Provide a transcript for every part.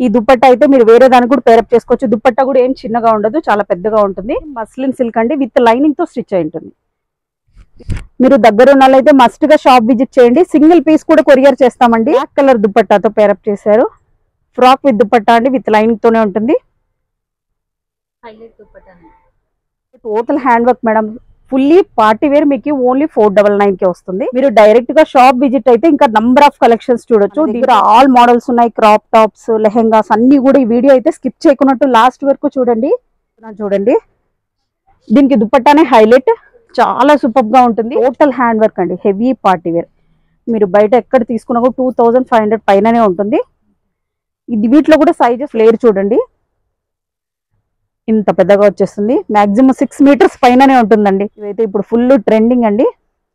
ఈ దుపట్టా అయితే మీరు వేరే దానికి కూడా పేరప్ చేసుకోవచ్చు దుపట్టా కూడా ఏం చిన్నగా ఉండదు చాలా పెద్దగా ఉంటుంది మస్లిన్ సిల్క్ అండి విత్ లైనింగ్ తో స్టిచ్ అయి ఉంటుంది మీరు దగ్గర ఉన్న వాళ్ళైతే మస్ట్ గా షాప్ విజిట్ చేయండి సింగిల్ పీస్ కూడా కొరియర్ చేస్తామండి బ్లాక్ కలర్ దుపట్టాతో పేరప్ చేశారు ఫ్రాక్ విత్ దుపట్టా అండి విత్ లైనింగ్ తోనే ఉంటుంది హైలైట్ దుప్పటానే total hand work madam fully party wear మీకు ఓన్లీ ఫోర్ డబల్ నైన్ కి వస్తుంది మీరు డైరెక్ట్ గా షాప్ విజిట్ అయితే ఇంకా నంబర్ ఆఫ్ కలెక్షన్స్ చూడొచ్చు దగ్గర ఆల్ మోడల్స్ ఉన్నాయి క్రాప్ టాప్స్ లెహెంగాస్ అన్ని కూడా ఈ వీడియో అయితే స్కిప్ చేయకున్నట్టు లాస్ట్ వరకు చూడండి చూడండి దీనికి దుపట్టానే హైలైట్ చాలా సూపర్ గా ఉంటుంది టోటల్ హ్యాండ్ వర్క్ అండి హెవీ పార్టీ వేర్ మీరు బయట ఎక్కడ తీసుకున్నా కూడా టూ థౌజండ్ ఫైవ్ హండ్రెడ్ పైననే ఉంటుంది ఇది వీటిలో కూడా సైజెస్ లేరు చూడండి ఇంత పెద్దగా వచ్చేస్తుంది మాక్సిమం సిక్స్ మీటర్స్ పైననే ఉంటుందండి ఇదైతే ఇప్పుడు ఫుల్ ట్రెండింగ్ అండి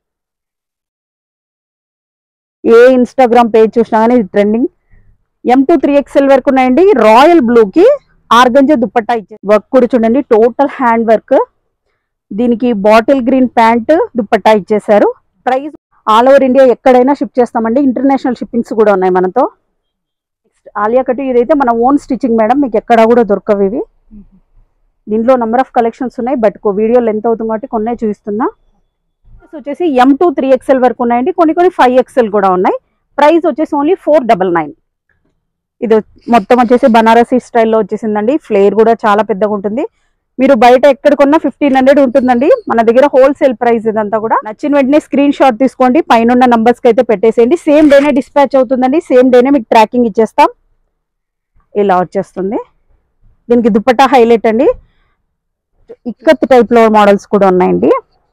ఏ ఇన్స్టాగ్రామ్ పేజ్ చూసినా కానీ ఇది trending M to three XL వరకు ఉన్నాయండి రాయల్ బ్లూ కి ఆర్గంజా దుపట్టా ఇచ్చే వర్క్ కూడా చూడండి టోటల్ హ్యాండ్ వర్క్ దీనికి బాటిల్ గ్రీన్ ప్యాంట్ దుపట్టా ఇచ్చేసారు ప్రైస్ ఆల్ ఓవర్ ఇండియా ఎక్కడైనా షిప్ చేస్తామండి ఇంటర్నేషనల్ షిప్పింగ్స్ కూడా ఉన్నాయి మనతో నెక్స్ట్ ఆలియా కట్ ఇదైతే మన ఓన్ స్టిచ్చింగ్ మేడం మీకు ఎక్కడా కూడా దొరకవు ఇవి దీంట్లో నెంబర్ ఆఫ్ కలెక్షన్స్ ఉన్నాయి బట్ వీడియో లెంత్ అవుతుంది కాబట్టి కొన్నే చూపిస్తున్నా Price వచ్చేసి ఎం టూ త్రీ ఎక్స్ఎల్ వరకు ఉన్నాయండి కొన్ని కొన్ని ఫైవ్ ఎక్స్ఎల్ కూడా ఉన్నాయి ప్రైస్ వచ్చేసి ఓన్లీ ఫోర్ డబల్ నైన్ ఇది మొత్తం వచ్చేసి బనారసీ స్టైల్లో వచ్చేసిందండి ఫ్లేర్ కూడా చాలా పెద్దగా ఉంటుంది మీరు బయట ఎక్కడ కొన్నా ఫిఫ్టీన్ హండ్రెడ్ ఉంటుందండి మన దగ్గర హోల్సేల్ ప్రైస్ ఇదంతా కూడా నచ్చిన వెంటనే స్క్రీన్ షాట్ తీసుకోండి పైన ఉన్న numbers కి అయితే పెట్టేసేయండి సేమ్ డేనే డిస్పాచ్ అవుతుందండి సేమ్ డేనే మీకు ట్రాకింగ్ ఇచ్చేస్తాం ఇలా వచ్చేస్తుంది దీనికి దుపట్టా హైలైట్ అండి ఇక్కత్ టైప్ లో మోడల్స్ కూడా ఉన్నాయండి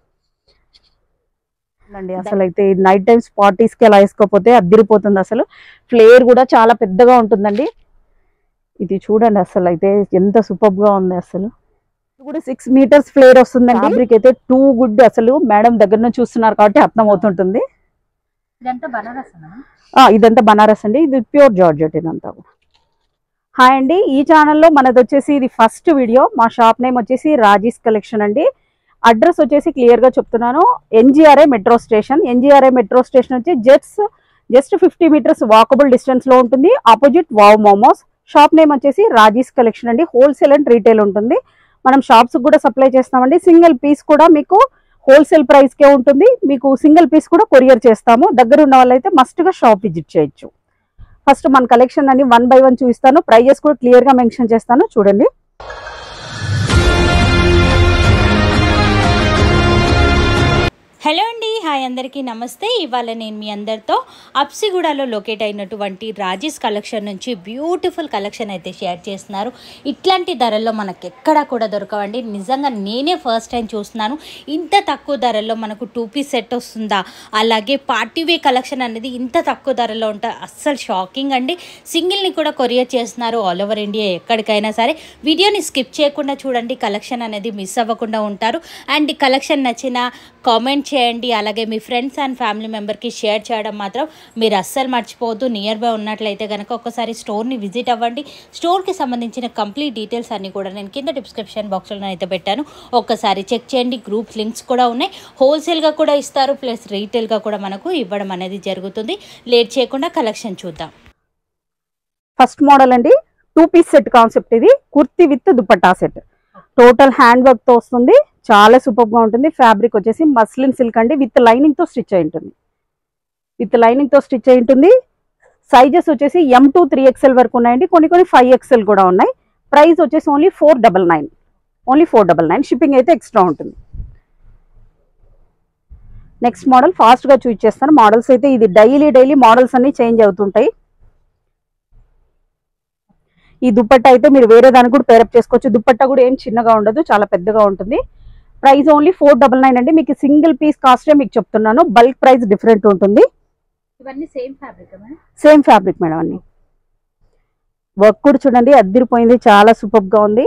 అండి అసలు అయితే నైట్ టైమ్స్ పార్టీస్ కి అలా వేసుకోకపోతే అద్దిరిపోతుంది అసలు ఫ్లేర్ కూడా చాలా పెద్దగా ఉంటుందండి ఇది చూడండి అసలు అయితే ఎంత సూపర్ గా ఉంది అసలు ఇది కూడా సిక్స్ మీటర్స్ ఫ్లేర్ వస్తుందండి ఫ్యాబ్రిక్ అయితే టూ గుడ్ అసలు మేడం దగ్గర నుంచి చూస్తున్నారు కాబట్టి అర్థం అవుతుంటుంది ఇదంతా బనారస్ మేడం ఆ, ఇదంతా బనారస్ అండి ఇది ప్యూర్ జార్జెట్ ఇదంతా కూడా. హాయ్ అండి ఈ ఛానల్లో మనది వచ్చేసి ఇది ఫస్ట్ వీడియో మా షాప్ నేమ్ వచ్చేసి రాజీస్ కలెక్షన్ అండి అడ్రస్ వచ్చేసి క్లియర్ గా చెప్తున్నాను NGRI metro station NGRI metro station వచ్చి just just fifty metres walkable distance లో ఉంటుంది opposite wow momos shop name వచ్చేసి రాజీస్ కలెక్షన్ అండి హోల్సేల్ అండ్ రీటైల్ ఉంటుంది మనం షాప్స్ కూడా సప్లై చేస్తామండి సింగిల్ పీస్ కూడా మీకు హోల్సేల్ ప్రైస్ కే ఉంటుంది మీకు సింగిల్ పీస్ కూడా కొరియర్ చేస్తాము దగ్గర ఉన్న వాళ్ళైతే మస్ట్ గా షాప్ విజిట్ చేయొచ్చు ఫస్ట్ మన కలెక్షన్ అని వన్ బై వన్ చూపిస్తాను ప్రైజెస్ కూడా క్లియర్ గా మెన్షన్ చేస్తాను చూడండి హలో అండి హాయ్ అందరికీ నమస్తే ఇవాళ నేను మీ అందరితో అప్సిగూడలో లొకేట్ అయినటువంటి రాజేష్ కలెక్షన్ నుంచి బ్యూటిఫుల్ కలెక్షన్ అయితే షేర్ చేస్తున్నారు ఇట్లాంటి ధరల్లో మనకి ఎక్కడా కూడా దొరకవండి నిజంగా నేనే ఫస్ట్ టైం చూస్తున్నాను ఇంత తక్కువ ధరల్లో మనకు టూ పీస్ సెట్ వస్తుందా అలాగే పార్టీ వే కలెక్షన్ అనేది ఇంత తక్కువ ధరలో ఉంటా అస్సలు షాకింగ్ అండి సింగిల్ని కూడా కొరియర్ చేస్తున్నారు ఆల్ ఓవర్ ఇండియా ఎక్కడికైనా సరే వీడియోని స్కిప్ చేయకుండా చూడండి కలెక్షన్ అనేది మిస్ అవ్వకుండా ఉంటారు అండ్ ఈ కలెక్షన్ నచ్చిన కామెంట్ చేయండి అలాగే మీ ఫ్రెండ్స్ అండ్ ఫ్యామిలీ మెంబర్కి షేర్ చేయడం మాత్రం మీరు అస్సలు మర్చిపోవద్దు నియర్ బై ఉన్నట్లయితే కనుక ఒకసారి స్టోర్ని విజిట్ అవ్వండి స్టోర్కి సంబంధించిన కంప్లీట్ డీటెయిల్స్ అన్ని కూడా నేను కింద డిస్క్రిప్షన్ బాక్స్లో అయితే పెట్టాను ఒక్కసారి చెక్ చేయండి గ్రూప్ లింక్స్ కూడా ఉన్నాయి హోల్సేల్గా కూడా ఇస్తారు ప్లస్ రీటైల్గా కూడా మనకు ఇవ్వడం అనేది జరుగుతుంది లేట్ చేయకుండా కలెక్షన్ చూద్దాం ఫస్ట్ మోడల్ అండి టూ పీస్ సెట్ కాన్సెప్ట్ ఇది kurti with dupatta set total hand work తో వస్తుంది చాలా సూపర్ గా ఉంటుంది ఫ్యాబ్రిక్ వచ్చేసి మస్లిన్ సిల్క్ అండి విత్ లైనింగ్ తో స్టిచ్ అయి ఉంటుంది విత్ లైనింగ్ తో స్టిచ్ అయి ఉంటుంది సైజెస్ వచ్చేసి ఎం టూ త్రీ ఎక్స్ఎల్ వరకు ఉన్నాయండి కొన్ని కొన్ని ఫైవ్ ఎక్స్ఎల్ కూడా ఉన్నాయి ప్రైస్ వచ్చేసి only four double nine only four double nine shipping అయితే ఎక్స్ట్రా ఉంటుంది నెక్స్ట్ మోడల్ ఫాస్ట్ గా చూపించేస్తాను మోడల్స్ అయితే ఇది డైలీ డైలీ మోడల్స్ అన్ని చేంజ్ అవుతుంటాయి ఈ దుపట్టా అయితే మీరు వేరే దానికి కూడా పేరప్ చేసుకోవచ్చు దుపట్టా కూడా ఏం చిన్నగా ఉండదు చాలా పెద్దగా ఉంటుంది price only four double nine అండి మీకు సింగిల్ పీస్ కాస్టే మీకు చెప్తున్నాను బల్క్ ప్రైస్ డిఫరెంట్ ఉంటుంది ఇవన్నీ same fabric same fabric madam అన్ని వర్క్ కూడా చూడండి అద్దరిపోయింది చాలా సూపర్ గా ఉంది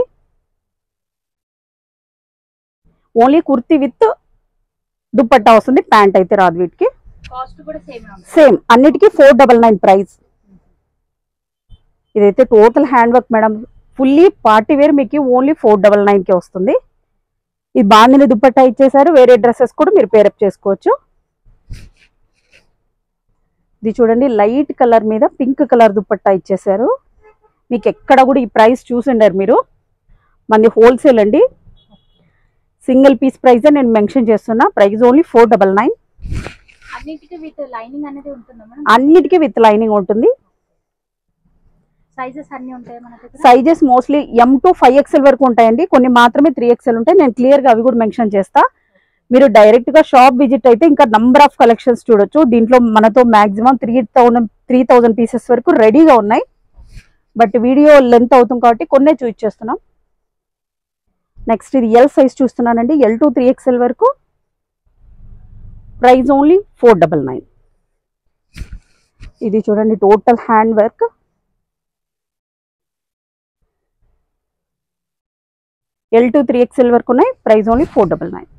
ఓన్లీ కుర్తి విత్ దుపట్టా వస్తుంది ప్యాంట్ అయితే రాదు వీటికి కాస్ట్ కూడా సేమ్ సేమ్ అన్నిటికీ ఫోర్ డబల్ నైన్ ప్రైస్ ఇదైతే total hand work madam fully party wear మీకు ఓన్లీ ఫోర్ డబల్ నైన్ కి వస్తుంది ఇది బాందిని దుపట్టా ఇచ్చేసారు వేరే డ్రెస్సెస్ కూడా మీరు పేరప్ చేసుకోవచ్చు ఇది చూడండి లైట్ కలర్ మీద పింక్ కలర్ దుపట్టా ఇచ్చేసారు మీకు ఎక్కడ కూడా ఈ ప్రైస్ చూసిండారు మీరు మంది హోల్సేల్ అండి సింగిల్ పీస్ ప్రైస్ నేను మెన్షన్ చేస్తున్నా price only four double nine అన్నిటికీ విత్ లైనింగ్ అనేది ఉంటుందా మేడం అన్నిటికీ విత్ లైనింగ్ ఉంటుంది సైజెస్ అన్ని ఉంటాయి మన దగ్గర sizes mostly M to five XL వరకు ఉంటాయండి కొన్ని మాత్రమే త్రీ ఎక్స్ఎల్ ఉంటాయి నేను క్లియర్ గా అవి కూడా మెన్షన్ చేస్తా మీరు డైరెక్ట్ గా షాప్ విజిట్ అయితే ఇంకా నంబర్ ఆఫ్ కలెక్షన్స్ చూడొచ్చు దీంట్లో మనతో maximum three thousand three thousand pieces వరకు రెడీగా ఉన్నాయి బట్ వీడియో లెంత్ అవుతుంది కాబట్టి కొన్నే చూపించేస్తున్నాం నెక్స్ట్ ఇది ఎల్ సైజ్ చూస్తున్నానండి ఎల్ టు త్రీ ఎక్స్ఎల్ వరకు price only four double nine ఇది చూడండి total hand work L to three XL వరకు ఉన్నాయి price only four double nine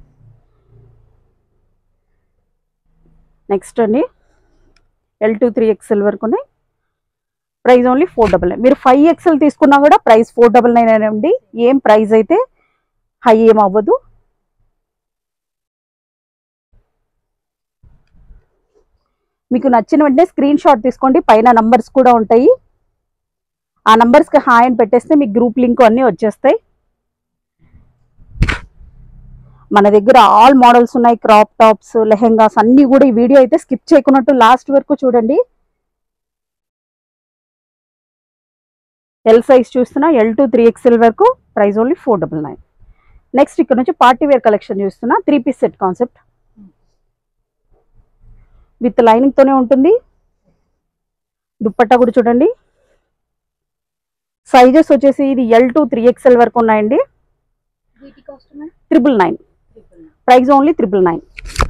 next అండి ఎల్ టు త్రీ ఎక్స్ఎల్ వరకు ఉన్నాయి price only four double nine మీరు five XL తీసుకున్నా కూడా ప్రైస్ ఫోర్ డబల్ నైన్ అండి ఏం ప్రైస్ అయితే హై ఏం అవ్వదు మీకు నచ్చిన వెంటనే స్క్రీన్ షాట్ తీసుకోండి పైన నంబర్స్ కూడా ఉంటాయి ఆ నంబర్స్కి హాయ్ అని పెట్టేస్తే మీకు గ్రూప్ లింక్ అన్నీ వచ్చేస్తాయి మన దగ్గర ఆల్ మోడల్స్ ఉన్నాయి క్రాప్ టాప్స్ లెహెంగాస్ అన్ని కూడా ఈ వీడియో అయితే స్కిప్ చేయకున్నట్టు లాస్ట్ వరకు చూడండి ఎల్ సైజ్ చూస్తున్నా ఎల్ టు త్రీ ఎక్స్ఎల్ వరకు price only four double nine next ఇక్కడ నుంచి పార్టీ వేర్ కలెక్షన్ చూస్తున్నా three piece set concept with lining తోనే ఉంటుంది దుప్పట్టా కూడా చూడండి సైజెస్ వచ్చేసి ఇది ఎల్ టు త్రీ ఎక్స్ఎల్ వరకు ఉన్నాయండి వీటి cost madam triple nine price only triple nine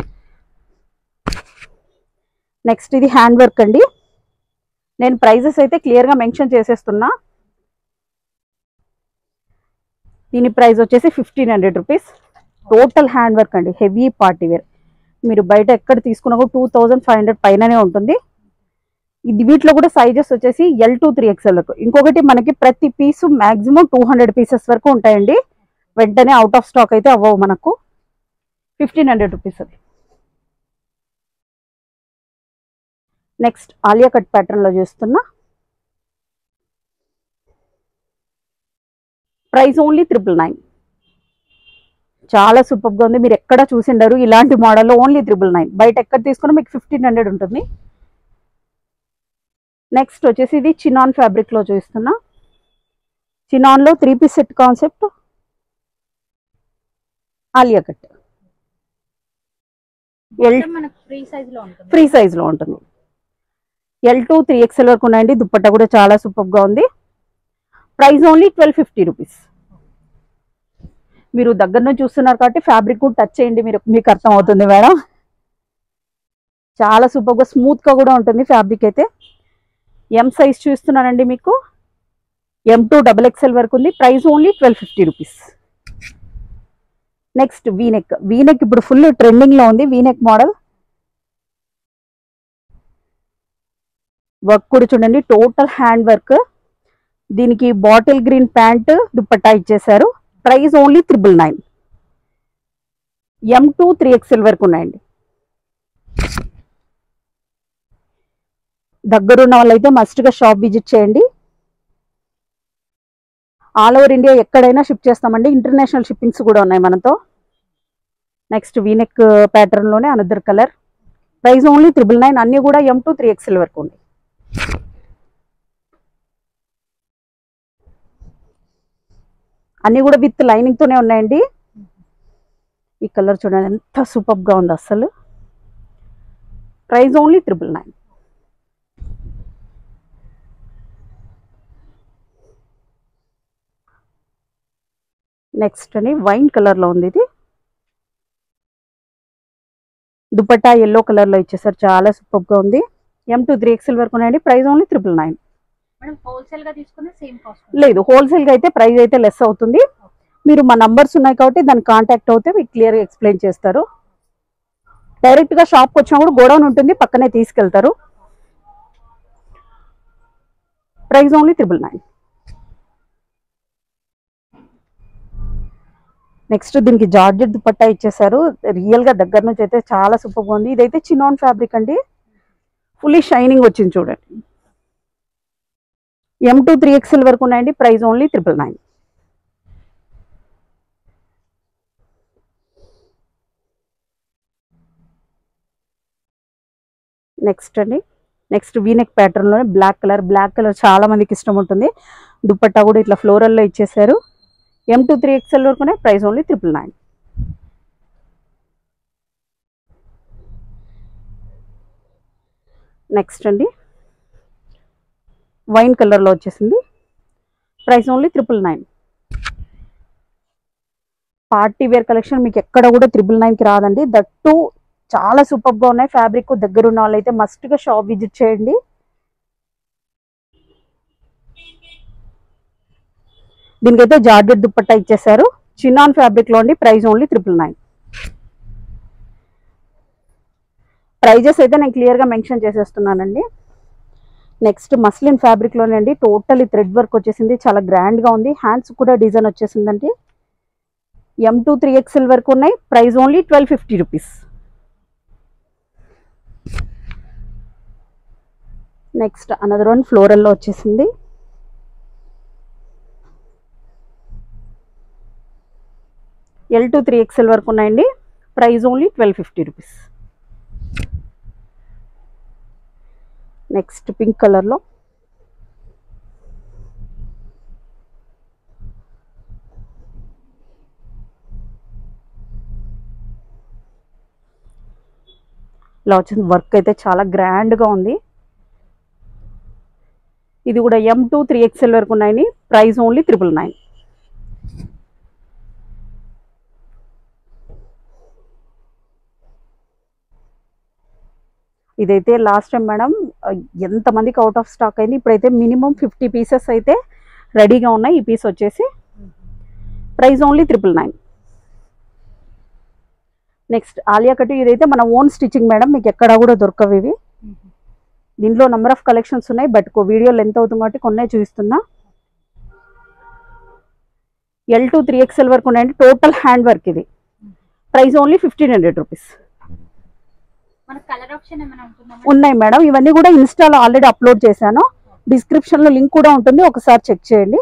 next ఇది హ్యాండ్ వర్క్ అండి నేను ప్రైజెస్ అయితే క్లియర్గా మెన్షన్ చేసేస్తున్నా దీని ప్రైస్ వచ్చేసి fifteen hundred rupees total hand work అండి హెవీ పార్టీ వేర్ మీరు బయట ఎక్కడ తీసుకున్నా కూడా టూ థౌజండ్ ఫైవ్ హండ్రెడ్ పైననే ఉంటుంది ఇది వీటిలో కూడా సైజెస్ వచ్చేసి ఎల్ టూ త్రీ ఎక్స్ఎల్ వరకు ఇంకొకటి మనకి ప్రతి piece maximum two hundred pieces వరకు ఉంటాయండి వెంటనే అవుట్ ఆఫ్ స్టాక్ అయితే అవ్వవు మనకు ఫిఫ్టీన్ హండ్రెడ్ రూపీస్ అది నెక్స్ట్ ఆలియా కట్ ప్యాటర్న్ లో చూస్తున్నా ప్రైస్ ఓన్లీ త్రిపుల్ నైన్ చాలా సూపర్ గా ఉంది మీరు ఎక్కడ చూసిండరు ఇలాంటి మోడల్లో ఓన్లీ త్రిపుల్ నైన్ బయట ఎక్కడ తీసుకున్నా మీకు ఫిఫ్టీన్ హండ్రెడ్ ఉంటుంది నెక్స్ట్ వచ్చేసి ఇది చినాన్ ఫ్యాబ్రిక్ లో చూస్తున్నా చినాన్ లో three piece set concept Alia cut L మనకు ఫ్రీ సైజ్ లో ఉంటుంది ఫ్రీ సైజ్ లో ఉంటుంది ఎల్ టూ త్రీ ఎక్స్ఎల్ వరకు ఉన్నాయండి దుప్పట్టా కూడా చాలా సూపర్ గా ఉంది price only twelve fifty rupees మీరు దగ్గర నుంచి చూస్తున్నారు కాబట్టి ఫ్యాబ్రిక్ కూడా టచ్ చేయండి మీరు మీకు అర్థం అవుతుంది మేడం చాలా సూపర్ గా స్మూత్ గా కూడా ఉంటుంది ఫ్యాబ్రిక్ అయితే ఎం సైజ్ చూస్తున్నానండి మీకు ఎం టూ డబల్ ఎక్స్ఎల్ వరకు ఉంది price only twelve fifty rupees next V neck V neck ఇప్పుడు ఫుల్ ట్రెండింగ్ లో ఉంది వీనెక్ మోడల్ వర్క్ కూడా చూడండి టోటల్ హ్యాండ్ వర్క్ దీనికి బాటిల్ గ్రీన్ ప్యాంట్ దుప్పట్టా ఇచ్చేసారు price only triple nine M to three XL వరకు ఉన్నాయండి దగ్గరున్న వాళ్ళైతే మస్ట్గా షాప్ విజిట్ చేయండి ఆల్ ఓవర్ ఇండియా ఎక్కడైనా షిప్ చేస్తామండి ఇంటర్నేషనల్ షిప్పింగ్స్ కూడా ఉన్నాయి మనతో నెక్స్ట్ వీనెక్ ప్యాటర్న్లోనే another colour price only triple nine అన్నీ కూడా ఎం టూ త్రీ ఎక్స్ఎల్ వరకు ఉంది అన్నీ కూడా విత్ లైనింగ్ తోనే ఉన్నాయండి ఈ కలర్ చూడండి ఎంత సూపర్ గా ఉంది అసలు price only triple nine next అని వైన్ కలర్ లో ఉంది ఇది దుపట్టా ఎల్లో కలర్ లో ఇచ్చేసారు చాలా సూపర్ గా ఉంది ఎం టూ త్రీ ఎక్స్ఎల్ వరకు ఉన్నాయండి price only triple nine madam wholesale గా తీసుకునే సేమ్ కాస్ట్ లేదు హోల్సేల్ గా అయితే ప్రైస్ అయితే లెస్ అవుతుంది మీరు మా నంబర్స్ ఉన్నాయి కాబట్టి దాన్ని కాంటాక్ట్ అవుతే మీకు క్లియర్ గా ఎక్స్ప్లెయిన్ చేస్తారు డైరెక్ట్ గా షాప్ వచ్చినా కూడా గోడౌన్ ఉంటుంది పక్కనే తీసుకెళ్తారు price only triple nine next దీనికి జార్జెట్ దుపట్టా ఇచ్చేసారు రియల్ గా దగ్గర నుంచి అయితే చాలా సూపర్ గా ఉంది ఇదైతే చినాన్ ఫ్యాబ్రిక్ అండి ఫుల్లీ షైనింగ్ వచ్చింది చూడండి ఎం టూ త్రీ ఎక్స్ఎల్ వరకు ఉన్నాయండి price only triple nine next అండి నెక్స్ట్ వీనెక్ ప్యాటర్న్లోనే బ్లాక్ కలర్ బ్లాక్ కలర్ చాలా మందికి ఇష్టం ఉంటుంది దుపట్టా కూడా ఇట్లా ఫ్లోరల్లో ఇచ్చేసారు ఎం టూ త్రీ ఎక్స్ఎల్ వరకునే price only triple nine next అండి వైన్ కలర్లో వచ్చేసింది price only triple nine party wear collection మీకు ఎక్కడ కూడా త్రిపుల్ నైన్కి రాదండి దట్టు చాలా సూపర్గా ఉన్నాయి ఫ్యాబ్రిక్ దగ్గర ఉన్న వాళ్ళైతే మస్ట్గా షాప్ విజిట్ చేయండి దీనికైతే జార్జెట్ దుప్పట్టా ఇచ్చేసారు చిన్నాన్ ఫ్యాబ్రిక్లో అండి price only triple nine prices అయితే నేను క్లియర్గా మెన్షన్ చేసేస్తున్నానండి నెక్స్ట్ మస్లిన్ ఫ్యాబ్రిక్లోనే అండి టోటల్ థ్రెడ్ వర్క్ వచ్చేసింది చాలా గ్రాండ్గా ఉంది హ్యాండ్స్ కూడా డిజైన్ వచ్చేసిందండి ఎం టూ త్రీ ఎక్స్ఎల్ వరకు ఉన్నాయి price only twelve fifty rupees next another one ఫ్లోరల్లో వచ్చేసింది ఎల్ టూ త్రీ ఎక్స్ఎల్ వరకు ఉన్నాయండి price only twelve fifty rupees next pink కలర్లో ఇలా వచ్చింది వర్క్ అయితే చాలా గ్రాండ్గా ఉంది ఇది కూడా ఎం టూ త్రీ ఎక్స్ఎల్ వరకు ఉన్నాయని ప్రైస్ ఓన్లీ త్రిపుల్ నైన్ ఇదైతే లాస్ట్ టైం మేడం ఎంతమందికి అవుట్ ఆఫ్ స్టాక్ అయింది ఇప్పుడైతే మినిమం ఫిఫ్టీ పీసెస్ అయితే రెడీగా ఉన్నాయి ఈ పీస్ వచ్చేసి price only triple nine next Alia cut ఇదైతే మన ఓన్ స్టిచ్చింగ్ మేడం మీకు ఎక్కడా కూడా దొరకవు ఇవి దీంట్లో నెంబర్ ఆఫ్ కలెక్షన్స్ ఉన్నాయి బట్ వీడియో లెంత్ అవుతుంది కాబట్టి కొన్నే చూపిస్తున్నా ఎల్ టూ త్రీ ఎక్స్ఎల్ వరకు ఉన్నాయండి టోటల్ హ్యాండ్ వర్క్ ఇది price only fifteen hundred rupees మన కలర్ ఆప్షన్ ఏమైనా ఉంటుందా ఉన్నాయి మేడం ఇవన్నీ కూడా ఇన్స్టాలో ఆల్రెడీ అప్లోడ్ చేశాను డిస్క్రిప్షన్ లో లింక్ కూడా ఉంటుంది ఒకసారి చెక్ చేయండి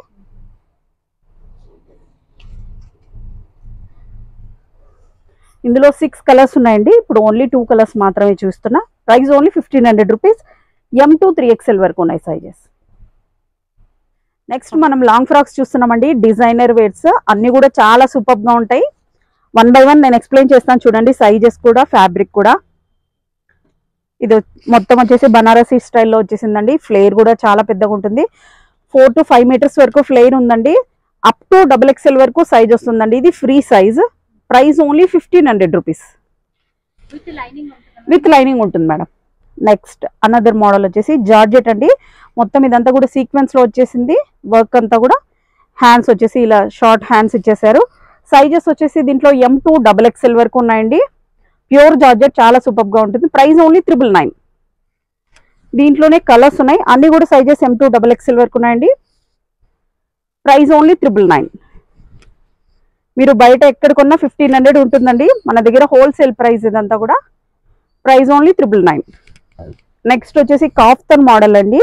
ఇందులో సిక్స్ కలర్స్ ఉన్నాయండి ఇప్పుడు ఓన్లీ టూ కలర్స్ మాత్రమే చూస్తున్నా price only fifteen hundred rupees M to three XL వరకు ఉన్నాయి సైజెస్ నెక్స్ట్ మనం లాంగ్ ఫ్రాక్స్ చూస్తున్నామండి డిజైనర్ వేర్స్ అన్ని కూడా చాలా సూపర్ గా ఉంటాయి వన్ బై వన్ నేను ఎక్స్ప్లెయిన్ చేస్తాను చూడండి సైజెస్ కూడా ఫ్యాబ్రిక్ కూడా ఇది మొత్తం వచ్చేసి బనారసీ స్టైల్లో వచ్చేసిందండి ఫ్లేర్ కూడా చాలా పెద్దగా ఉంటుంది ఫోర్ టు ఫైవ్ మీటర్స్ వరకు ఫ్లేర్ ఉందండి అప్ టు డబుల్ ఎక్స్ఎల్ వరకు సైజ్ వస్తుందండి ఇది free size price only fifteen hundred rupees with lining ఉంటుందా విత్ లైనింగ్ ఉంటుంది మేడం నెక్స్ట్ అనదర్ మోడల్ వచ్చేసి జార్జెట్ అండి మొత్తం ఇదంతా కూడా సీక్వెన్స్ లో వచ్చేసింది వర్క్ అంతా కూడా హ్యాండ్స్ వచ్చేసి ఇలా షార్ట్ హ్యాండ్స్ ఇచ్చేసారు సైజెస్ వచ్చేసి దీంట్లో ఎం టూ డబల్ ఎక్స్ఎల్ వరకు ఉన్నాయండి ప్యూర్ జార్జెట్ చాలా సూపర్ గా ఉంటుంది ప్రైస్ ఓన్లీ త్రిబుల్ నైన్ దీంట్లోనే కలర్స్ ఉన్నాయి అన్ని కూడా sizes M to double XL వరకు ఉన్నాయండి ప్రైస్ ఓన్లీ త్రిబుల్ నైన్ మీరు బయట ఎక్కడ కొన్నా ఫిఫ్టీన్ హండ్రెడ్ ఉంటుందండి మన దగ్గర హోల్సేల్ ప్రైస్ ఇదంతా కూడా price only triple nine next వచ్చేసి కాఫ్తన్ మోడల్ అండి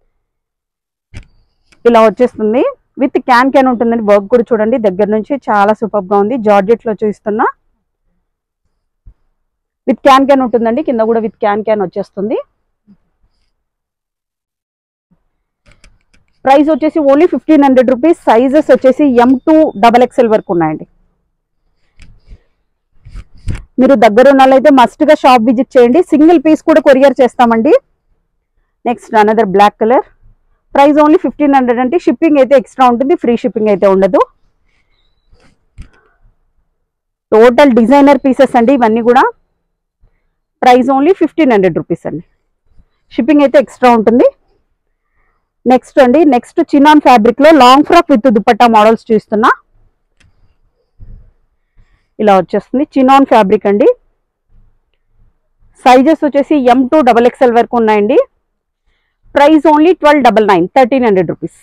ఇలా వచ్చేస్తుంది విత్ క్యాన్ క్యాన్ ఉంటుందండి వర్క్ కూడా చూడండి దగ్గర నుంచి చాలా సూపర్ గా ఉంది జార్జెట్ లో చూస్తున్నా విత్ క్యాన్ క్యాన్ ఉంటుందండి కింద కూడా విత్ క్యాన్ క్యాన్ వచ్చేస్తుంది ప్రైస్ వచ్చేసి only fifteen hundred rupees sizes వచ్చేసి ఎం టూ డబల్ ఎక్స్ఎల్ వరకు ఉన్నాయండి మీరు దగ్గర ఉన్న వాళ్ళైతే మస్ట్ గా షాప్ విజిట్ చేయండి సింగిల్ పీస్ కూడా కొరియర్ చేస్తామండి next another black colour price only fifteen hundred అంటే షిప్పింగ్ అయితే ఎక్స్ట్రా ఉంటుంది ఫ్రీ షిప్పింగ్ అయితే ఉండదు టోటల్ డిజైనర్ పీసెస్ అండి ఇవన్నీ కూడా price only fifteen hundred rupees అండి షిప్పింగ్ అయితే ఎక్స్ట్రా ఉంటుంది నెక్స్ట్ అండి నెక్స్ట్ చినాన్ ఫ్యాబ్రిక్ లో long frock with dupatta models చూస్తున్నా ఇలా వచ్చేస్తుంది చినాన్ ఫ్యాబ్రిక్ అండి సైజెస్ వచ్చేసి ఎం టూ డబల్ ఎక్స్ఎల్ వరకు ఉన్నాయండి price only twelve double nine thirteen hundred rupees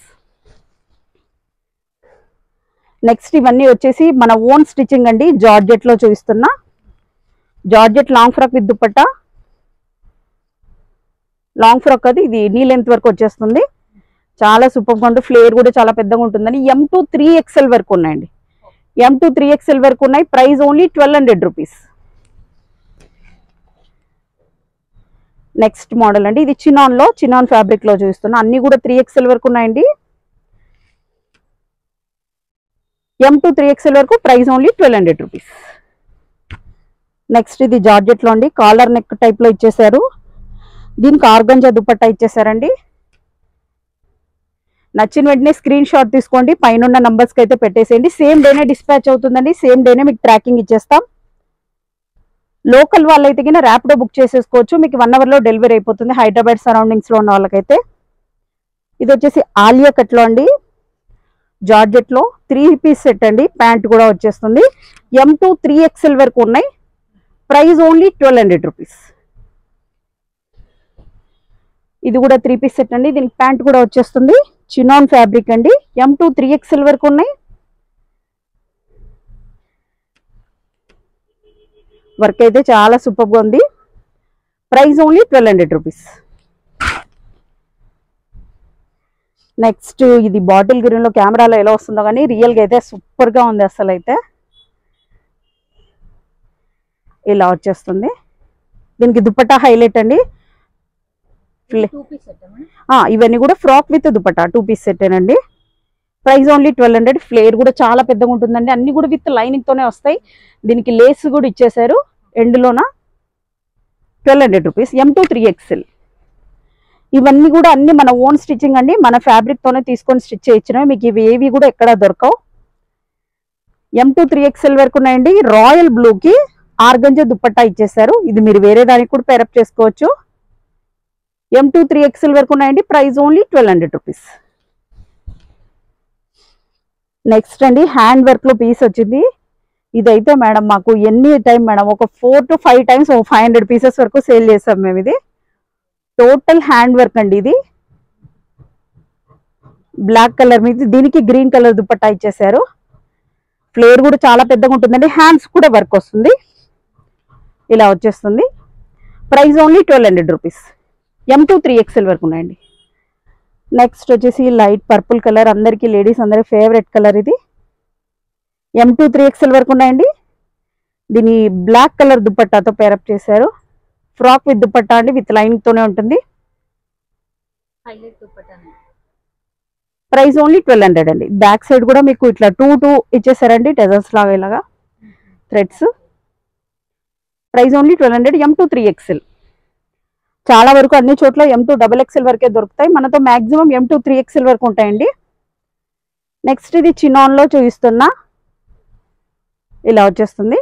next ఇవన్నీ వచ్చేసి మన ఓన్ స్టిచ్చింగ్ అండి జార్జెట్ లో చూపిస్తున్నా georgette long frock with dupatta long frock అది ఇది నీ లెంత్ వరకు వచ్చేస్తుంది చాలా సూపర్ గా ఉంటుంది ఫ్లేర్ కూడా చాలా పెద్దగా ఉంటుందని ఎం టూ త్రీ ఎక్స్ఎల్ వరకు ఉన్నాయండి ఎం టూ త్రీ ఎక్స్ఎల్ వరకు ఉన్నాయి price only twelve hundred rupees next model అండి ఇది చినాన్ లో చినాన్ ఫ్యాబ్రిక్ లో చూపిస్తున్నా అన్ని కూడా త్రీ ఎక్స్ఎల్ వరకు ఉన్నాయండి ఎం టూ త్రీ ఎక్స్ఎల్ వరకు price only twelve hundred rupees next ఇది జార్జెట్ లో అండి కాలర్ నెక్ టైప్ లో ఇచ్చేసారు దీనికి ఆర్గంజా దుపట్టా ఇచ్చేసారండి నచ్చిన వెంటనే స్క్రీన్ షాట్ తీసుకోండి పైన నంబర్స్ కి అయితే పెట్టేసేయండి సేమ్ డేనే డిస్పాచ్ అవుతుందండి సేమ్ డేనే మీకు ట్రాకింగ్ ఇచ్చేస్తాం లోకల్ వాళ్ళైతే కింద ర్యాపిడో బుక్ చేసేసుకోవచ్చు మీకు వన్ అవర్ లో డెలివరీ అయిపోతుంది హైదరాబాద్ సరౌండింగ్స్ లో ఉన్న వాళ్ళకైతే ఇది వచ్చేసి ఆలియా కట్ లో అండి జార్జెట్ లో త్రీ పీస్ సెట్ అండి ప్యాంట్ కూడా వచ్చేస్తుంది ఎం టూ త్రీ ఎక్స్ఎల్ వరకు ఉన్నాయి price only twelve hundred rupees ఇది కూడా త్రీ పీస్ సెట్ అండి దీనికి ప్యాంట్ కూడా వచ్చేస్తుంది చినాన్ ఫ్యాబ్రిక్ అండి ఎం టూ త్రీ ఎక్స్ఎల్ వరకు ఉన్నాయి వర్క్ అయితే చాలా సూపర్ గా ఉంది price only twelve hundred rupees next ఇది బాటిల్ గ్రీన్ లో కెమెరాలో ఎలా వస్తుందో కానీ రియల్ గా అయితే సూపర్ గా ఉంది అసలు అయితే ఇలా వచ్చేస్తుంది దీనికి దుపట్టా హైలైట్ అండి ఫ్లే- టూ పీస్ సెట్ ఆ, ఇవన్నీ కూడా frock with dupatta two piece సెట్టేనండి price only twelve hundred flare కూడా చాలా పెద్దగా ఉంటుందండి అన్ని కూడా విత్ లైనింగ్ తోనే వస్తాయి దీనికి లేస్ కూడా ఇచ్చేసారు ఎండ్లోన twelve hundred rupees M to three XL ఇవన్నీ కూడా అన్ని మన ఓన్ స్టిచ్చింగ్ అండి మన ఫ్యాబ్రిక్ తోనే తీసుకొని స్టిచ్ చేయించినవి మీకు ఇవి ఏవి కూడా ఎక్కడ దొరకవు ఎం టూ త్రీ ఎక్స్ఎల్ వరకు ఉన్నాయండి రాయల్ బ్లూకి ఆర్గంజా దుపట్టా ఇచ్చేసారు ఇది మీరు వేరే దానికి కూడా పేరప్ చేసుకోవచ్చు ఎం టూ త్రీ ఎక్స్ఎల్ వరకు ఉన్నాయండి price only twelve hundred rupees next అండి హ్యాండ్ వర్క్ లో పీస్ వచ్చింది ఇదైతే మేడం మాకు ఎన్ని టైం మేడం ఒక four to five times five hundred pieces వరకు సేల్ చేస్తాం మేము ఇది టోటల్ హ్యాండ్ వర్క్ అండి ఇది బ్లాక్ కలర్ మీద దీనికి గ్రీన్ కలర్ దుపట్టా ఇచ్చేసారు ఫ్లేర్ కూడా చాలా పెద్దగా ఉంటుందండి హ్యాండ్స్ కూడా వర్క్ వస్తుంది ఇలా వచ్చేస్తుంది price only twelve hundred rupees M to three XL వరకు ఉన్నాయండి నెక్స్ట్ వచ్చేసి లైట్ పర్పుల్ కలర్ అందరికీ లేడీస్ అందరి ఫేవరెట్ కలర్ ఇది ఎం టూ త్రీ ఎక్స్ఎల్ వరకు ఉన్నాయండి దీని బ్లాక్ కలర్ దుపట్టాతో పేరప్ చేశారు ఫ్రాక్ విత్ దుపట్టా అండి విత్ లైనింగ్ తోనే ఉంటుంది హైలైట్ దుప్పటానే ప్రైస్ ఓన్లీ ట్వెల్వ్ హండ్రెడ్ అండి బ్యాక్ సైడ్ కూడా మీకు ఇట్లా టూ టూ ఇచ్చేసారండి టెజల్స్ లాగా ఇలాగా threads price only twelve hundred M to three XL చాలా వరకు అన్ని చోట్ల ఎం టూ డబల్ ఎక్స్ఎల్ వరకే దొరుకుతాయి మనతో maximum M to three XL వరకు ఉంటాయండి నెక్స్ట్ ఇది చినాన్ లో చూపిస్తున్నా ఇలా వచ్చేస్తుంది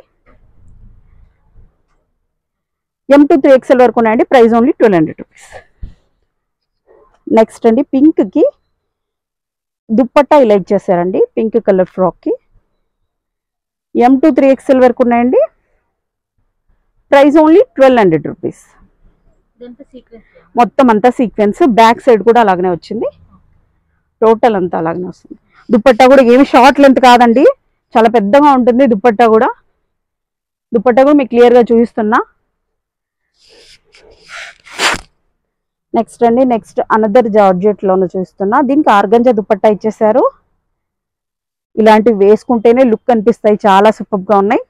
ఎం టూ త్రీ ఎక్స్ఎల్ వరకు ఉన్నాయండి price only twelve hundred rupees next అండి పింక్ కి దుప్పట్టా ఇలా ఇచ్చేసారండి పింక్ కలర్ ఫ్రాక్ కి ఎం టూ త్రీ ఎక్స్ఎల్ వరకు ఉన్నాయండి price only twelve hundred rupees ఇదంతా సీక్వెన్స్ మొత్తం అంతా సీక్వెన్స్ బ్యాక్ సైడ్ కూడా అలాగనే వచ్చింది టోటల్ అంతా అలాగనే వస్తుంది దుపట్టా కూడా ఏమి షార్ట్ లెంత్ కాదండి చాలా పెద్దగా ఉంటుంది దుపట్టా కూడా దుపట్టా కూడా మీకు క్లియర్ గా చూపిస్తున్నా నెక్స్ట్ అండి నెక్స్ట్ అనదర్ జార్జెట్ లోను చూస్తున్నా దీనికి ఆర్గంజా దుపట్టా ఇచ్చేసారు ఇలాంటివి వేసుకుంటేనే లుక్ అనిపిస్తాయి చాలా సూపర్ గా ఉన్నాయి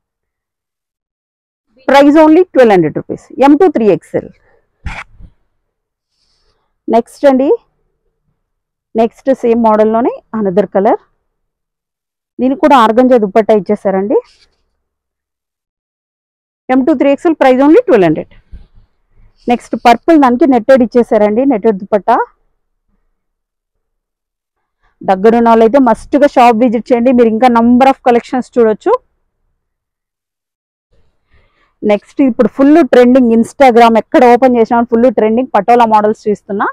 price only twelve hundred rupees M to three XL next అండి నెక్స్ట్ సేమ్ మోడల్లోనే అనదర్ కలర్ దీనికి కూడా ఆర్గంజా దుపట్టా ఇచ్చేసారండి M to three XL price only twelve hundred next purple దానికి నెట్టెడ్ ఇచ్చేసారండి నెట్టెడ్ దుపట్టా దగ్గరున్న వాళ్ళైతే మస్ట్గా షాప్ విజిట్ చేయండి మీరు ఇంకా నంబర్ ఆఫ్ కలెక్షన్స్ చూడొచ్చు నెక్స్ట్ ఇప్పుడు ఫుల్ ట్రెండింగ్ ఇన్స్టాగ్రామ్ ఎక్కడ ఓపెన్ చేసినా ఫుల్ ట్రెండింగ్ పటోలా మోడల్స్ చూస్తున్నా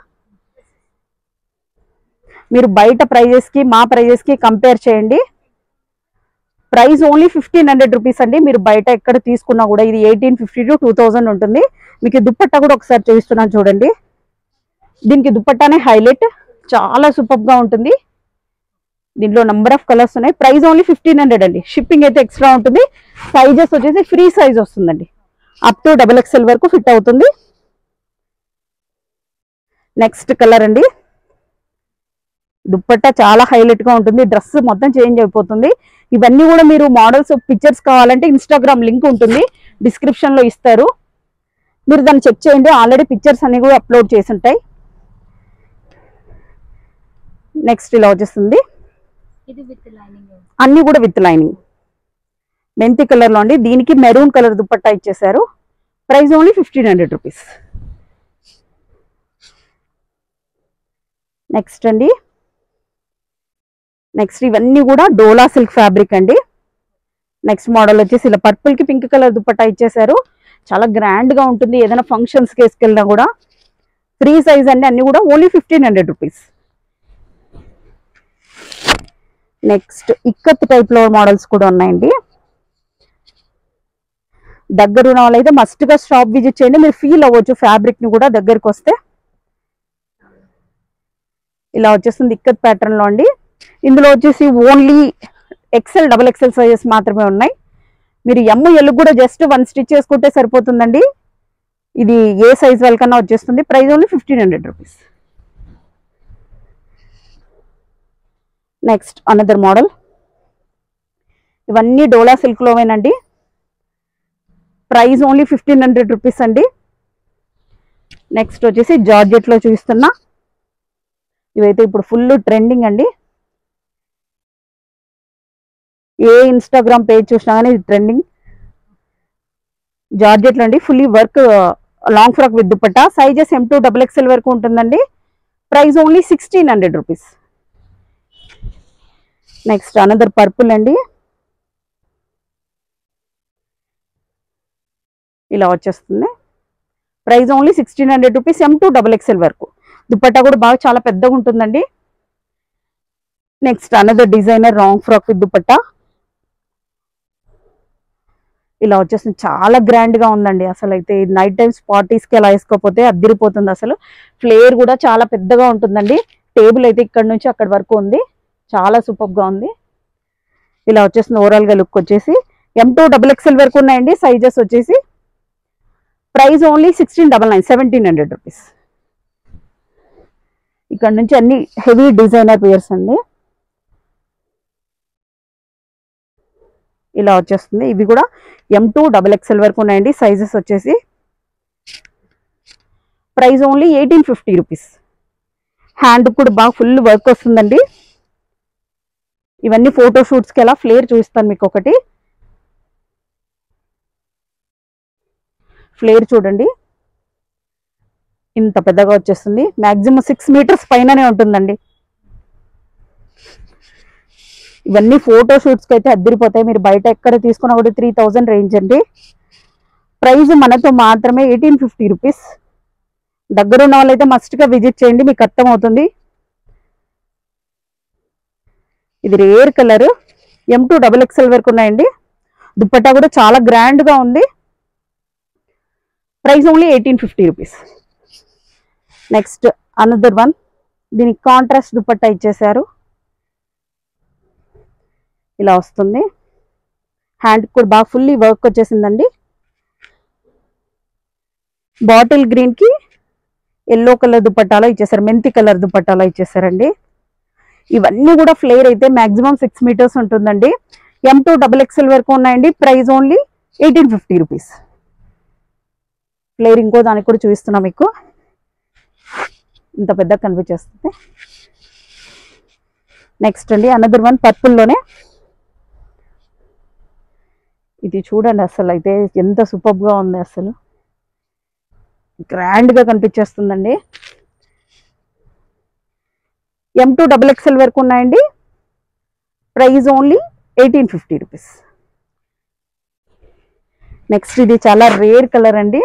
మీరు బయట ప్రైజెస్ కి మా ప్రైజెస్ కి కంపేర్ చేయండి price only fifteen hundred rupees అండి మీరు బయట ఎక్కడ తీసుకున్నా కూడా ఇది eighteen fifty to two thousand ఉంటుంది మీకు ఈ దుపట్టా కూడా ఒకసారి చూపిస్తున్నాను చూడండి దీనికి దుపట్టానే హైలైట్ చాలా సూపర్ గా ఉంటుంది దీంట్లో నంబర్ ఆఫ్ కలర్స్ ఉన్నాయి ప్రైస్ ఓన్లీ ఫిఫ్టీన్ హండ్రెడ్ అండి షిప్పింగ్ అయితే ఎక్స్ట్రా ఉంటుంది సైజెస్ వచ్చేసి ఫ్రీ సైజ్ వస్తుందండి అప్ టు డబల్ ఎక్స్ఎల్ వరకు ఫిట్ అవుతుంది నెక్స్ట్ కలర్ అండి దుప్పట్టా చాలా హైలైట్ గా ఉంటుంది డ్రెస్ మొత్తం చేంజ్ అయిపోతుంది ఇవన్నీ కూడా మీరు మోడల్స్ పిక్చర్స్ కావాలంటే ఇన్స్టాగ్రామ్ లింక్ ఉంటుంది డిస్క్రిప్షన్ లో ఇస్తారు మీరు దాన్ని చెక్ చేయండి ఆల్రెడీ పిక్చర్స్ అన్ని కూడా అప్లోడ్ చేసి ఉంటాయి నెక్స్ట్ ఇలా వచ్చేస్తుంది ఇది విత్ లైనింగ్ అన్ని కూడా విత్ లైనింగ్ మెంతి కలర్ లో అండి దీనికి మెరూన్ కలర్ దుపట్టా ఇచ్చేసారు price only fifteen hundred rupees next అండి నెక్స్ట్ ఇవన్నీ కూడా డోలా సిల్క్ ఫ్యాబ్రిక్ అండి నెక్స్ట్ మోడల్ వచ్చేసి ఇలా పర్పుల్ కి పింక్ కలర్ దుపట్టా ఇచ్చేసారు చాలా గ్రాండ్ గా ఉంటుంది ఏదైనా ఫంక్షన్స్ కి వేసుకెళ్ళినా కూడా ఫ్రీ సైజ్ అండి అన్ని కూడా only fifteen hundred rupees next ikat type లో మోడల్స్ కూడా ఉన్నాయండి దగ్గర ఉన్న వాళ్ళైతే మస్ట్ గా షాప్ విజిట్ చేయండి మీరు ఫీల్ అవ్వచ్చు ఫ్యాబ్రిక్ ని కూడా దగ్గరికి వస్తే ఇలా వచ్చేస్తుంది ఇక్కత్ ప్యాటర్న్ లో అండి ఇందులో వచ్చేసి only XL double XL sizes మాత్రమే ఉన్నాయి మీరు ఎమ్ ఎల్ కూడా జస్ట్ వన్ స్టిచ్ చేసుకుంటే సరిపోతుందండి ఇది ఏ సైజ్ వాళ్ళకన్నా వచ్చేస్తుంది price only fifteen hundred rupees next another model ఇవన్నీ డోలా సిల్క్ లోవేనండి price only fifteen hundred rupees అండి నెక్స్ట్ వచ్చేసి జార్జెట్ లో చూపిస్తున్నా ఇవైతే ఇప్పుడు ఫుల్ ట్రెండింగ్ అండి ఏ ఇన్స్టాగ్రామ్ పేజ్ చూసినా కానీ ఇది ట్రెండింగ్ జార్జెట్లో అండి fully work long frock with dupatta sizes M to double XL వరకు ఉంటుందండి price only sixteen hundred rupees next another purple అండి ఇలా వచ్చేస్తుంది price only sixteen hundred rupees M to double XL వరకు దుపట్టా కూడా బాగా చాలా పెద్దగా ఉంటుందండి next another designer long frock with dupatta ఇలా వచ్చేసింది చాలా గ్రాండ్ గా ఉందండి అసలు అయితే నైట్ టైమ్స్ పార్టీస్ కి అలా వేసుకోకపోతే అద్దిరిపోతుంది అసలు ఫ్లేర్ కూడా చాలా పెద్దగా ఉంటుందండి టేబుల్ అయితే ఇక్కడ నుంచి అక్కడ వరకు ఉంది చాలా సూపర్ గా ఉంది ఇలా వచ్చేసింది ఓవరాల్ గా లుక్ వచ్చేసి ఎం టూ డబుల్ ఎక్స్ఎల్ వరకు ఉన్నాయండి సైజెస్ వచ్చేసి price only sixteen double nine seventeen hundred rupees ఇక్కడ నుంచి అన్ని హెవీ డిజైనర్ పియర్స్ అండి ఇలా వచ్చేస్తుంది ఇవి కూడా ఎం టూ డబల్ ఎక్స్ఎల్ వరకు ఉన్నాయండి సైజెస్ వచ్చేసి price only eighteen fifty rupees hand కూడా బాగా ఫుల్ వర్క్ వస్తుందండి ఇవన్నీ ఫోటో షూట్స్కి ఎలా ఫ్లేర్ చూపిస్తాను మీకు ఒకటి ఫ్లేర్ చూడండి ఇంత పెద్దగా వచ్చేస్తుంది మ్యాక్సిమం సిక్స్ మీటర్స్ పైననే ఉంటుందండి ఇవన్నీ ఫోటో షూట్స్కి అయితే అద్దరిపోతాయి మీరు బయట ఎక్కడ తీసుకున్నా కూడా త్రీ థౌజండ్ రేంజ్ అండి ప్రైస్ మనతో మాత్రమే ఎయిటీన్ ఫిఫ్టీ రూపీస్ దగ్గర ఉన్న వాళ్ళైతే మస్ట్గా విజిట్ చేయండి మీకు అర్థమవుతుంది ఇది rare colour M to double XL వరకు ఉన్నాయండి దుప్పట్టా కూడా చాలా గ్రాండ్గా ఉంది price only eighteen fifty rupees next another one దీనికి కాంట్రాస్ట్ దుపట్టా ఇచ్చేసారు ఇలా వస్తుంది హ్యాండ్ కూడా బాగా ఫుల్లీ వర్క్ వచ్చేసిందండి బాటిల్ గ్రీన్ కి ఎల్లో కలర్ దుపట్టాలో ఇచ్చేసారు మెంతి కలర్ దుపట్టాలో ఇచ్చేసారండి ఇవన్నీ కూడా ఫ్లేర్ అయితే మాక్సిమం సిక్స్ మీటర్స్ ఉంటుందండి ఎం టూ డబుల్ ఎక్స్ఎల్ వరకు ఉన్నాయండి price only eighteen fifty rupees flare ఇంకో దానికి కూడా చూపిస్తున్నా మీకు ఇంత పెద్ద కనిపించేస్తుంది నెక్స్ట్ అండి అనదర్ వన్ పర్పుల్లోనే ఇది చూడండి అసలు అయితే ఎంత సూపర్గా ఉంది అసలు గ్రాండ్గా కనిపించేస్తుందండి ఎం టూ డబుల్ ఎక్స్ఎల్ వరకు ఉన్నాయండి price only eighteen fifty rupees next ఇది చాలా రేర్ కలర్ అండి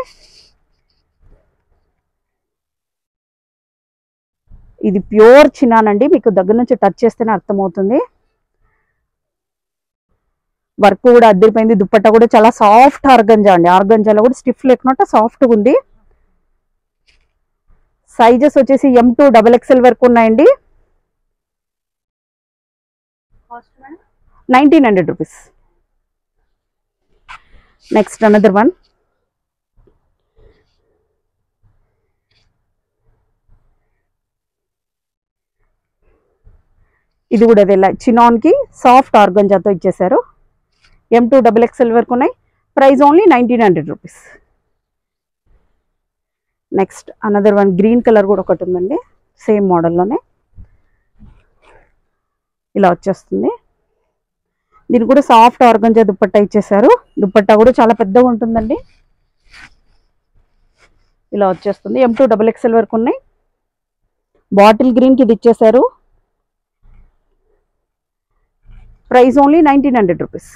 ఇది ప్యూర్ చినాన్ అండి మీకు దగ్గర నుంచి టచ్ చేస్తేనే అర్థమవుతుంది వర్క్ కూడా అద్దరిపోయింది దుప్పట్టా కూడా చాలా సాఫ్ట్ ఆర్గంజా అండి ఆర్గంజాలో కూడా స్టిఫ్ లేకుండా సాఫ్ట్గా ఉంది సైజెస్ వచ్చేసి ఎం టూ డబల్ ఎక్స్ఎల్ వరకు ఉన్నాయండి cost madam nineteen hundred rupees next another one ఇది కూడా అదే చినాన్కి సాఫ్ట్ ఆర్గంజాతో ఇచ్చేసారు ఎం టూ డబుల్ ఎక్స్ఎల్ వరకు ఉన్నాయి price only nineteen hundred rupees next another one green colour కూడా ఒకటి ఉందండి సేమ్ మోడల్లోనే ఇలా వచ్చేస్తుంది దీనికి కూడా సాఫ్ట్ ఆర్గంజా దుప్పట్టా ఇచ్చేసారు దుప్పట్టా కూడా చాలా పెద్దగా ఉంటుందండి ఇలా వచ్చేస్తుంది ఎం టూ డబుల్ ఎక్స్ఎల్ వరకు ఉన్నాయి బాటిల్ గ్రీన్కి ఇది ఇచ్చేసారు price only nineteen hundred rupees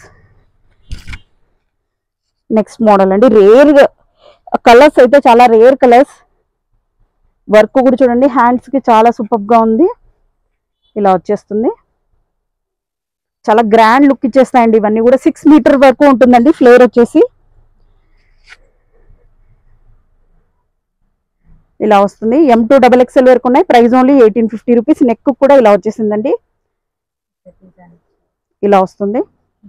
next model అండి రేర్గా కలర్స్ అయితే చాలా రేర్ కలర్స్ వర్క్ కూడా చూడండి హ్యాండ్స్కి చాలా సూపర్గా ఉంది ఇలా వచ్చేస్తుంది చాలా గ్రాండ్ లుక్ ఇచ్చేస్తాయండి ఇవన్నీ కూడా సిక్స్ మీటర్ వరకు ఉంటుందండి ఫ్లేర్ వచ్చేసి ఇలా వస్తుంది ఎం టూ డబల్ ఎక్స్ఎల్ వరకు ఉన్నాయి price only eighteen fifty rupees neck కూడా ఇలా వచ్చేసిందండి ఇలా వస్తుంది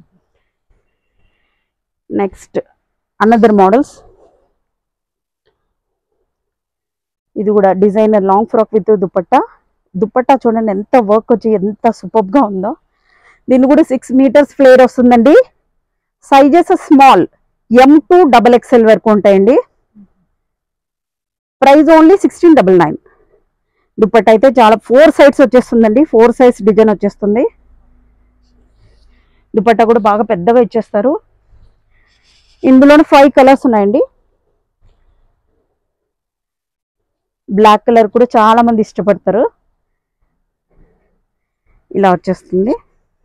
నెక్స్ట్ అనదర్ మోడల్స్ ఇది కూడా designer long frock with dupatta dupatta చూడండి ఎంత వర్క్ వచ్చి ఎంత సూపర్గా ఉందో దీన్ని కూడా సిక్స్ మీటర్స్ ఫ్లేర్ వస్తుందండి sizes small M to double XL వరకు ఉంటాయండి price only sixteen double nine dupatta అయితే చాలా ఫోర్ సైడ్స్ వచ్చేస్తుందండి ఫోర్ సైడ్స్ డిజైన్ వచ్చేస్తుంది దుపట్టా కూడా బాగా పెద్దగా ఇచ్చేస్తారు ఇందులోనే ఫైవ్ కలర్స్ ఉన్నాయండి బ్లాక్ కలర్ కూడా చాలా మంది ఇష్టపడతారు ఇలా వచ్చేస్తుంది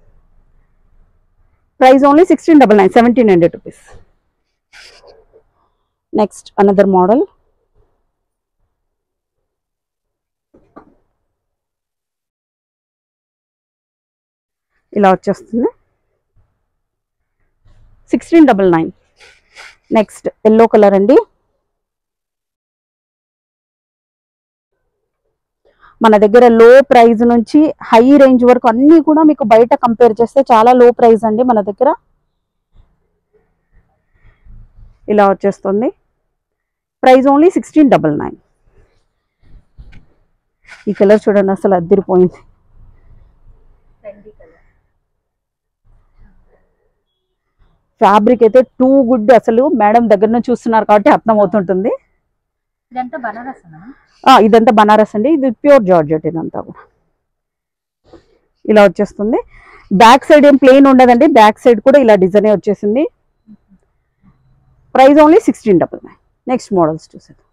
price only sixteen double nine seventeen hundred rupees next another model ఇలా వచ్చేస్తుంది sixteen double nine next yellow colour అండి మన దగ్గర లో ప్రైస్ నుంచి హై రేంజ్ వరకు అన్నీ కూడా మీకు బయట కంపేర్ చేస్తే చాలా లో ప్రైస్ అండి మన దగ్గర ఇలా వచ్చేస్తుంది price only sixteen double nine ఈ కలర్ చూడండి అసలు అద్దరిపోయింది ఫ్యాబ్రిక్ అయితే టూ గుడ్ అసలు మేడం దగ్గర నుంచి చూస్తున్నారు కాబట్టి అర్థం అవుతుంటుంది ఇదంతా బనారస్ ఆ, ఇదంతా బనారస్ అండి ఇది ప్యూర్ జార్జెట్ ఇదంతా కూడా ఇలా వచ్చేస్తుంది బ్యాక్ సైడ్ ఏం ప్లెయిన్ ఉండదండి బ్యాక్ సైడ్ కూడా ఇలా డిజైన్ వచ్చేసింది price only sixteen double nine next models చూసేది